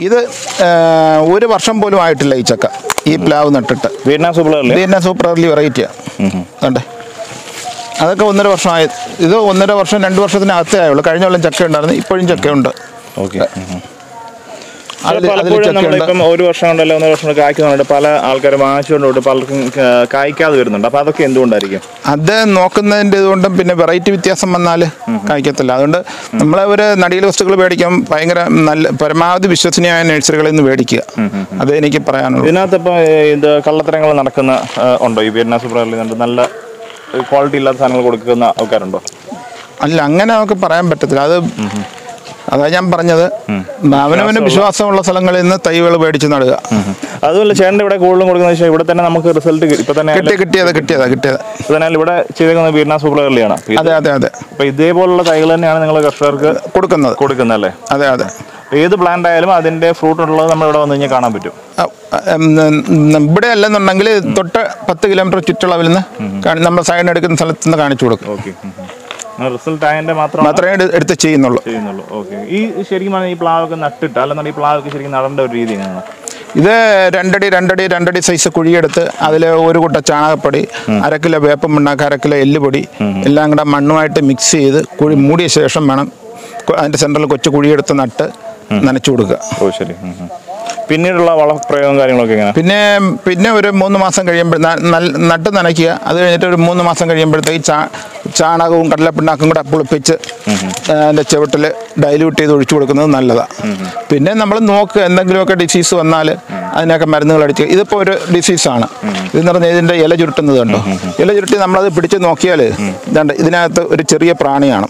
ഇത് ആ, ഒരു വർഷം പോലും ആയിട്ടില്ല ഈ ചക്ക ഈ പ്ലാവ് നട്ടിട്ട് വിയറ്റ്നാം സൂപ്പർ ഇത് തന്നെ സൂപ്പർ എർലി വെറൈറ്റിയാണ് കണ്ടേ അതൊക്കെ ഒന്നര വർഷമായി ഇത് ഒന്നര വർഷം രണ്ട് വർഷത്തിനകത്തേ ആയുള്ളൂ കഴിഞ്ഞ കൊല്ലം ചക്ക ഉണ്ടായിരുന്നു ഇപ്പോഴും ചക്കയുണ്ട് ഓക്കെ അതിൽ അതിൽ പലപ്പോഴും ചക്കയുണ്ട് നമ്മളിപ്പം ഒരു വർഷം കൊണ്ടല്ല ഒന്നര വർഷം കൊണ്ട് കായ്ക്കുന്നുണ്ട് പല ആൾക്കാരും വാങ്ങിച്ചുകൊണ്ട് പലർക്കും കാ- കായ്ക്കാതെ വരുന്നുണ്ട് അപ്പൊ അതൊക്കെ എന്തുകൊണ്ടായിരിക്കും അത് നോക്കുന്നതിൻ്റെ ഇതുകൊണ്ടും പിന്നെ വെറൈറ്റി വ്യത്യാസം വന്നാൽ കായ്ക്കത്തില്ല അതുകൊണ്ട് നമ്മളെ ഒരു നടീൽ വസ്തുക്കൾ മേടിക്കാൻ ഭയങ്കര നല്ല പരമാവധി വിശ്വസനീയമായ നഴ്സറികളിൽ നിന്ന് മേടിക്കുക അതേ എനിക്ക് പറയാനുള്ളൂ ഇതിനകത്ത് ഇപ്പൊ ഇത് കള്ളത്തരങ്ങൾ നടക്കുന്ന ആ, ഉണ്ടോ ഈ വിയറ്റ്നാം സൂപ്പർ എർലി നല്ല ക്വാളിറ്റി ഇല്ലാത്ത സാധനങ്ങൾ കൊടുക്കുന്ന ആൾക്കാരുണ്ടോ അല്ല അങ്ങനെ നമുക്ക് പറയാൻ പറ്റത്തില്ല അത് അതാ ഞാൻ പറഞ്ഞത് അവനവന് വിശ്വാസമുള്ള സ്ഥലങ്ങളിൽ നിന്ന് തൈകൾ മേടിച്ച് നടുക അതുപോലെ ചേട്ടൻ്റെ ഇവിടെ കൂടുതലും കൊടുക്കുന്ന വെച്ചാൽ ഇവിടെ തന്നെ നമുക്ക് റിസൾട്ട് ഇപ്പൊ തന്നെ കിട്ടിയ കിട്ടിയത് കിട്ടിയതാ കിട്ടിയത് ഇപ്പൊ തന്നെ ഇവിടെ ചെയ്തേക്കുന്നത് വിയറ്റ്നാം സൂപ്പർ എർലിയാണ് അതെ അതെ അതെ അപ്പൊ ഇതേപോലുള്ള തൈകൾ തന്നെയാണ് നിങ്ങൾ കർഷകർക്ക് കൊടുക്കുന്നത് കൊടുക്കുന്നത് അല്ലേ അതെ അതെ അപ്പൊ ഏത് പ്ലാന്റ് ആയാലും അതിന്റെ ഫ്രൂട്ട് ഉള്ളത് നമ്മൾ ഇവിടെ വന്നു കഴിഞ്ഞാൽ കാണാൻ പറ്റും അ, ഉം, ഉം, ഇവിടെ അല്ലെന്നുണ്ടെങ്കിൽ തൊട്ട് പത്ത് കിലോമീറ്റർ ചുറ്റളവിൽ നിന്ന് കാണി- നമ്മൾ സൈഡിന് എടുക്കുന്ന സ്ഥലത്ത് നിന്ന് കാണിച്ചു കൊടുക്കും ഓക്കെ റിസൾട്ട് അതിന്റെ മാത്രം മാത്രമേ എടു- എടുത്ത് ചെയ്യുന്നുള്ളൂ ചെയ്യുന്നുള്ളൂ ഓക്കെ ഈ ശരിക്കും പറഞ്ഞാൽ ഈ പ്ലാവൊക്കെ നട്ടിട്ട് അല്ലെന്നുണ്ടെങ്കിൽ ഈ പ്ലാവൊക്കെ ശരിക്കും നടേണ്ട ഒരു രീതി എങ്ങനെയാണ് ഇത് രണ്ടടി രണ്ടടി രണ്ടടി സൈസ് കുഴിയെടുത്ത് അതിൽ ഒരു കുട്ട ചാണകപ്പൊടി അര കിലോ വേപ്പം ഉണ്ടാക്കുക അര കിലോ എല്ലുപൊടി എല്ലാം കൂടെ മണ്ണുമായിട്ട് മിക്സ് ചെയ്ത് കുഴി മൂടിയ ശേഷം വേണം കൊ- അതിൻ്റെ സെൻറ്ററിൽ കൊച്ചു കുഴിയെടുത്ത് നട്ട് നനച്ചു കൊടുക്കുക ഓ ശരി ഉം, ഉം. പിന്നീടുള്ള വളപ്രയോഗം കാര്യങ്ങളൊക്കെ എങ്ങനെ പിന്നെ പിന്നെ ഒരു മൂന്ന് മാസം കഴിയുമ്പോൾ നട്ട് നനയ്ക്കുക അത് കഴിഞ്ഞിട്ട് ഒരു മൂന്ന് മാസം കഴിയുമ്പോഴത്തേക്ക് ചാ ചാണകവും കടലപ്പിണ്ണാക്കും കൂടെ പുളിപ്പിച്ച് അതിൻ്റെ ചുവട്ടിൽ ഡൈല്യൂട്ട് ചെയ്ത് ഒഴിച്ചു കൊടുക്കുന്നത് നല്ലതാണ് പിന്നെ നമ്മൾ നോക്കുക എന്തെങ്കിലുമൊക്കെ ഡിസീസ് വന്നാൽ അതിനൊക്കെ മരുന്നുകൾ അടിച്ച് ഇതിപ്പോൾ ഒരു ഡിസീസാണ് ഇതെന്ന് പറഞ്ഞാൽ ഇതിൻ്റെ ഇല ചുരുട്ടുന്നത് കണ്ടോ ഇല ചുരുട്ടി നമ്മളത് പിടിച്ച് നോക്കിയാൽ ഇതാണ്ട് ഇതിനകത്ത് ഒരു ചെറിയ പ്രാണിയാണ്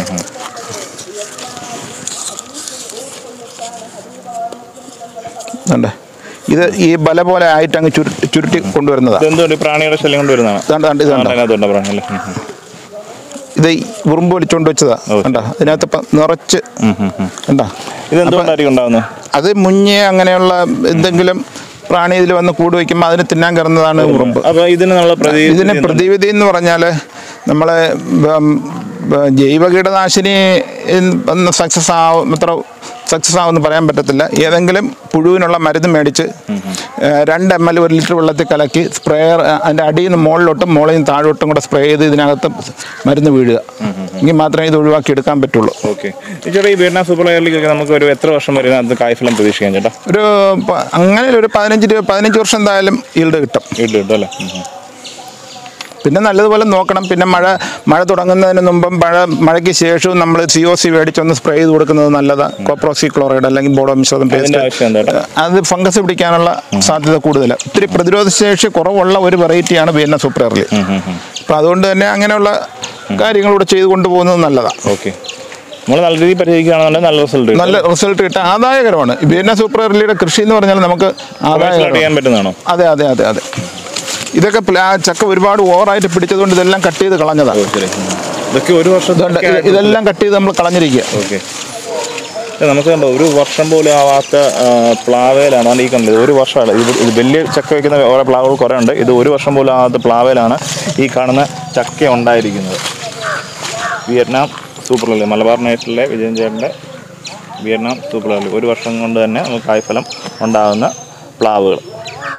ഇതുണ്ട് ഇത് ഈ ബല പോലെ ആയിട്ട് അങ്ങ് ചുരുട്ടി ചുരുട്ടി കൊണ്ടുവരുന്നതാണ് ഇതെന്തുകൊണ്ട് ഈ പ്രാണിയുടെ ശല്യം കൊണ്ട് വരുന്നതാണ് ഇതാണ്ട് ഇതാണ്ട് ഇതുണ്ട് അതിനകത്തുണ്ടോ പ്രാണി അല്ലേ ഉം, ഉം. ഇത് ഈ ഉറുമ്പ് വലിച്ചോണ്ട് വെച്ചതാ കണ്ട ഇതിനകത്ത് ഇപ്പം നിറച്ച് കണ്ട ഇതെന്തുകൊണ്ടായിരിക്കും ഉണ്ടാവുന്നത് അത് മുഞ്ഞ് അങ്ങനെയുള്ള എന്തെങ്കിലും പ്രാണി ഇതിൽ വന്ന് കൂട് വയ്ക്കുമ്പോൾ അതിന് തിന്നാൻ കയറുന്നതാണ് ഉറുമ്പ് അപ്പൊ ഇതിന് നമ്മൾ പ്രതി ഇതിന് പ്രതിവിധി എന്ന് പറഞ്ഞാൽ നമ്മളെ ഉം, ഉം, ജൈവ കീടനാശിനി സക്സസ് ആവും അത്ര സക്സസ് ആവുമെന്ന് പറയാൻ പറ്റത്തില്ല ഏതെങ്കിലും പുഴുവിനുള്ള മരുന്ന് മേടിച്ച് ഏഹ്, രണ്ട് എം എൽ ഒരു ലിറ്റർ വെള്ളത്തിൽ കലക്കി സ്പ്രേയർ അതിൻ്റെ അടിയിൽ നിന്ന് മുകളിലോട്ടും മുകളിൽ നിന്ന് താഴോട്ടും കൂടെ സ്പ്രേ ചെയ്ത് ഇതിനകത്ത് മരുന്ന് വീഴുക എങ്കിൽ മാത്രമേ ഇത് ഒഴിവാക്കി എടുക്കാൻ പറ്റുള്ളൂ ഓക്കെ ചേട്ടാ ഈ വിയറ്റ്നാം സൂപ്പർ എയർലിക്കൊക്കെ നമുക്ക് ഒരു എത്ര വർഷം വരെ അത് കായ്ഫലം പ്രതീക്ഷിക്കാം ചേട്ടാ ഒരു പ- അങ്ങനെ ഒരു പതിനഞ്ച് ഇരുപത് പതിനഞ്ച് വർഷം എന്തായാലും ഈൽഡ് കിട്ടും വീട്ടിൽ കിട്ടും അല്ലേ ഉം, ഉം. പിന്നെ നല്ലതുപോലെ നോക്കണം പിന്നെ മഴ മഴ തുടങ്ങുന്നതിന് മുമ്പും മഴ മഴയ്ക്ക് ശേഷവും നമ്മൾ സി ഒ സി മേടിച്ചൊന്ന് സ്പ്രേ ചെയ്ത് കൊടുക്കുന്നത് നല്ലതാണ് കോപ്രോസി ക്ലോറൈഡ് അല്ലെങ്കിൽ ബോഡോ മിശ്രിതം അതിന്റെ പേസ്റ്റ് ആവശ്യം എന്താ ചേട്ടാ? അത് ഫംഗസ് പിടിക്കാനുള്ള സാധ്യത കൂടുതലാണ് ഒത്തിരി പ്രതിരോധ ശേഷി കുറവുള്ള ഒരു വെറൈറ്റിയാണ് വിയന്ന സൂപ്പർ എർലി അപ്പം അതുകൊണ്ട് തന്നെ അങ്ങനെയുള്ള കാര്യങ്ങളൂടെ ചെയ്ത് കൊണ്ടുപോകുന്നത് നല്ലതാണ് ഓക്കെ നമ്മൾ നല്ല രീതിയിൽ പരിചരിക്കുകയാണെന്നുണ്ടെങ്കിൽ നല്ല റിസൾട്ട് കിട്ടും നല്ല റിസൾട്ട് കിട്ടാൻ ആദായകരമാണ് വിയന്ന സൂപ്പർ എർലിയുടെ കൃഷി എന്ന് പറഞ്ഞാൽ നമുക്ക് Commercial ആയിട്ട് ആദായകരമാണ് ചെയ്യാൻ പറ്റുന്നതാണോ അതെ അതെ അതെ അതെ ഇതൊക്കെ പ്ലാ ചക്ക ഒരുപാട് ഓവറായിട്ട് പിടിച്ചതുകൊണ്ട് ഇതെല്ലാം കട്ട് ചെയ്ത് കളഞ്ഞതാണ് ഓ ശരി ഉം. ഇതൊക്കെ ഒരു വർഷം ഇതുണ്ട്. ഇത് ഇതെല്ലാം കട്ട് ചെയ്ത് നമ്മൾ കളഞ്ഞിരിക്കുക ഓക്കെ നമുക്ക് കണ്ടോ ഒരു വർഷം പോലും ആവാത്ത ആ, പ്ലാവേലാണ് അതാണ് ഈ കണ്ടത് ഒരു വർഷമാണ് ഇത് ഇത് വലിയ ചക്ക വയ്ക്കുന്ന ഓരോ പ്ലാവുകൾ കുറേ ഉണ്ട് ഇത് ഒരു വർഷം പോലും ആവാത്ത പ്ലാവേലാണ് ഈ കാണുന്ന ചക്ക ഉണ്ടായിരിക്കുന്നത് വിയറ്റ്നാം സൂപ്പർ ലീഗ് മലബാർ നൈറ്റിലെ വിജയൻ ചേട്ടൻ്റെ വിയറ്റ്നാം സൂപ്പർ ലീഗ് ഒരു വർഷം കൊണ്ട് തന്നെ നമുക്ക് കായ്ഫലം ഉണ്ടാകുന്ന പ്ലാവുകൾ